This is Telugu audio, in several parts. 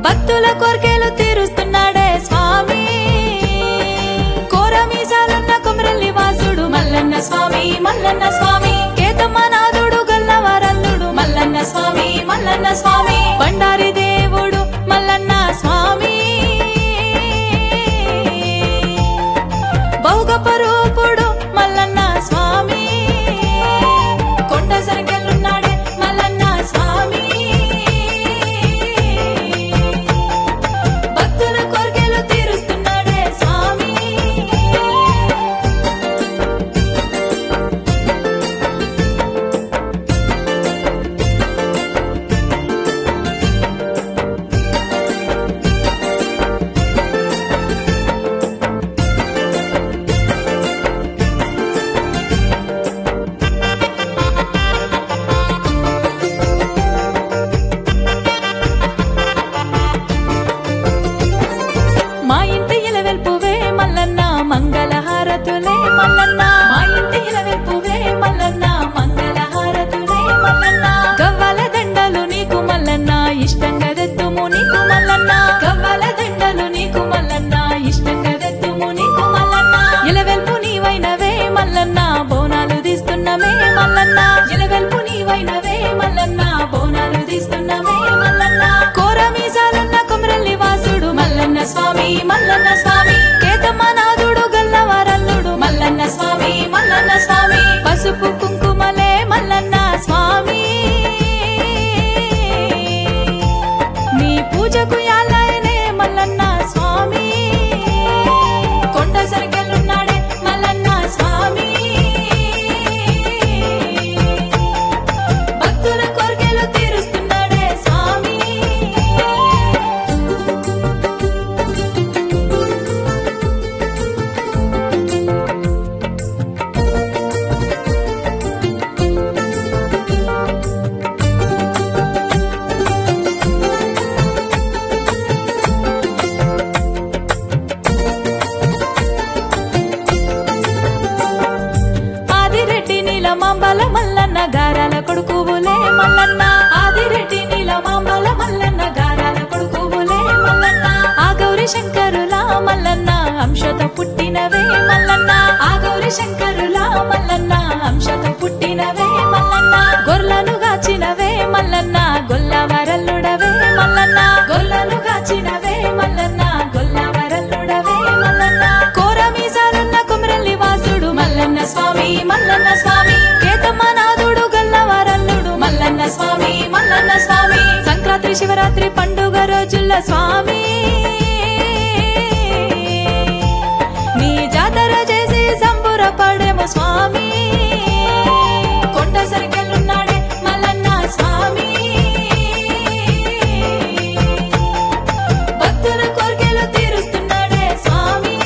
భక్తుల కోర్కెలు తీరుస్తున్నాడే స్వామి కోరమీసాలున్న కుమరల్లి వాసుడు మల్లన్న స్వామి మల్లన్న స్వామి కేతమ్మ నాదుడు గల్లవరల్లుడు మల్లన్న స్వామి మల్లన్న స్వామి బండారి దేవుడు మల్లన్న స్వామి బౌగపరూపుడు మల్లన్న స్వామి కొండ సరికెళ్ళున్నాడే మల్లన్న స్వామి భక్తుల కోర్కెలు తీరుస్తున్నాడే స్వామి మా ఇంటి ఇలవెల్పువే మల్లన్న మంగళ హారతులే మల్లన్న మా ఇంటి ఇలవెల్పువే మల్లన్న మంగళ హారతులే మల్లన్న గవ్వల దండలు నీకు మల్లన్న ఇష్టంగా దెత్తుము నీకు మల్లన్న గవ్వల దండలు నీకు మల్లన్న ఇష్టంగా దెత్తుము నీకు మల్లన్న ఇలవెల్పు నీవైనవే మల్లన్న బోనాలు తీస్తున్నమే మల్లన్న ఇలవెల్పు నీవైనవే మల్లన్న బోనాలు తీస్తున్నమే మల్లన్న కోరమీసాలన్న కుమరల్లి వాసుడు మల్లన్న స్వామి మల్లన్న స్వామి కేతమ్మ నాదుడు గల్లవరల్లుడు మల్లన్న స్వామి మల్లన్న స్వామి పసుపు కుంకుమలే మల్లన్న స్వామి నీ పూజకు యాలయనే మల్లన్న స్వామి కొండ సరికెళ్ళున్నాడే మల్లన్న స్వామి భక్తుల కోర్కెలు తీరుస్తున్నాడే స్వామి ఆదిరెడ్డి నీల మాంబల మల్లన్న గారాల కొడుకువులే మల్లన్న ఆదిరెడ్డి నీల మాంబల మల్లన్న గారాల కొడుకువులే మల్లన్న ఆ గౌరి శంకరుల మల్లన్న అంశత పుట్టినవే మల్లన్న ఆ గౌరి శంకరుల మల్లన్న అంశత పుట్టినవే మల్లన్న గొర్లను గాచినవే మల్లన్న గొల్లవరల్లుడవే మల్లన్న గొల్లను గాచినవే మల్లన్న గొల్లవరల్లుడవే మల్లన్న కోరమీసాలున్న కుమరల్లి వాసుడు మల్లన్న స్వామి మల్లన్న స్వామి కేతమ్మ నాదుడు గల్లవరల్లుడు మల్లన్న స్వామి మల్లన్న స్వామి సంక్రాంతి శివరాత్రి పండుగ రోజుల స్వామి నీ జాతర చేసి సంబురపడేము స్వామి కొండ సరికెళ్ళున్నాడే మల్లన్న స్వామి భక్తుల కోర్కెలు తీరుస్తున్నాడే స్వామి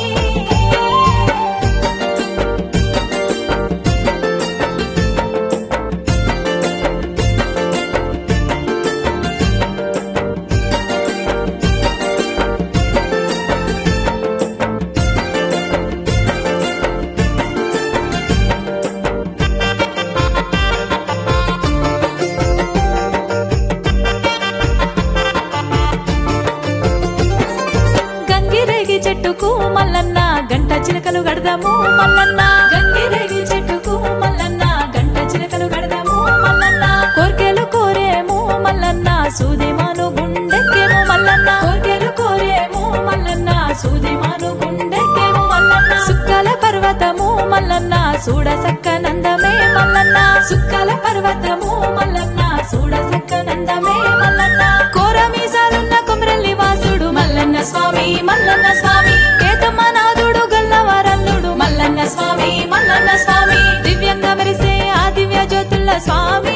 గంగిరేగి చెట్టుకు మల్లన్న గంట చిలకలు గడదాము మల్లన్న గంగిరేగి చెట్టుకు మల్లన్న గంట చిలకలు గడదాము మల్లన్న కోర్కెలు కోరేము మల్లన్న సూదిమాను గుండెక్కేము మల్లన్న కోర్కెలు కోరేము మల్లన్న సూదిమాను గుండెక్కేము మల్లన్న సుక్కల పర్వతము మల్లన్న చూడ సక్కనందమే మల్లన్న సుక్కల పర్వతము మల్లన్న చూడ సక్కనందమే మల్లన్న కోరమీసాలున్న కుమరల్లి వాసుడు మల్లన్న స్వామి మల్లన్న స్వామి కేతమ్మ నాదుడు గల్లవరల్లుడు మల్లన్న స్వామి మల్లన్న స్వామి దివ్యంగా మెరిసే ఆ దివ్య జ్యోతుల స్వామి